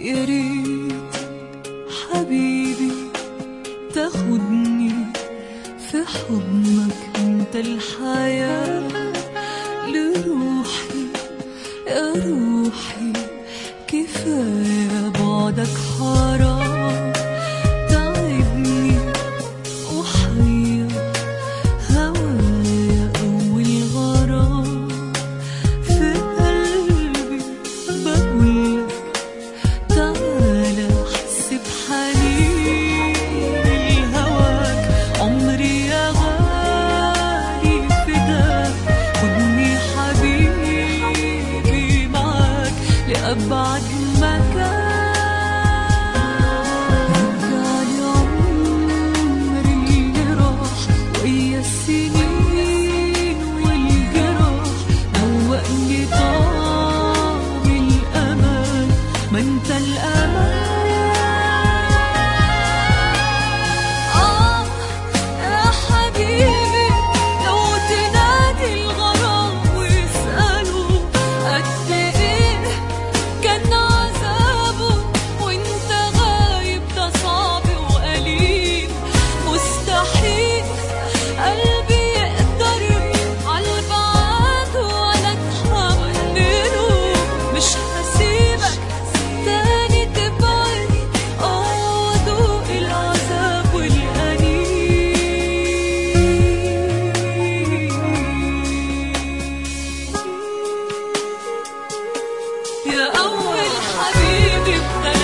يا ريت حبيبي تاخدني في حضنك انت الحياة لروحي يا روحي كفاية بعدك حرام تعبني وحير هوايا أول غرام في قلبي بقولك تعالى حس بحنين هواك عمري يا غالي فداك خدني حبيبي معاك لأبعد مكان رجعلي عمري اللي راح ويا السنين والجراح دوقني طعم الأمان ما انت الأمان آه يا حبيبي لو تنادي الغرام واسأله قد إيه كان عذابه وانت غايب ده صعب وقليل مستحيل قلبي يقدر عالبعد ولا اتحمله مش هسيبك تاني تبعد اه ذوق العذاب والأنين يا أول حبيبي ابتلى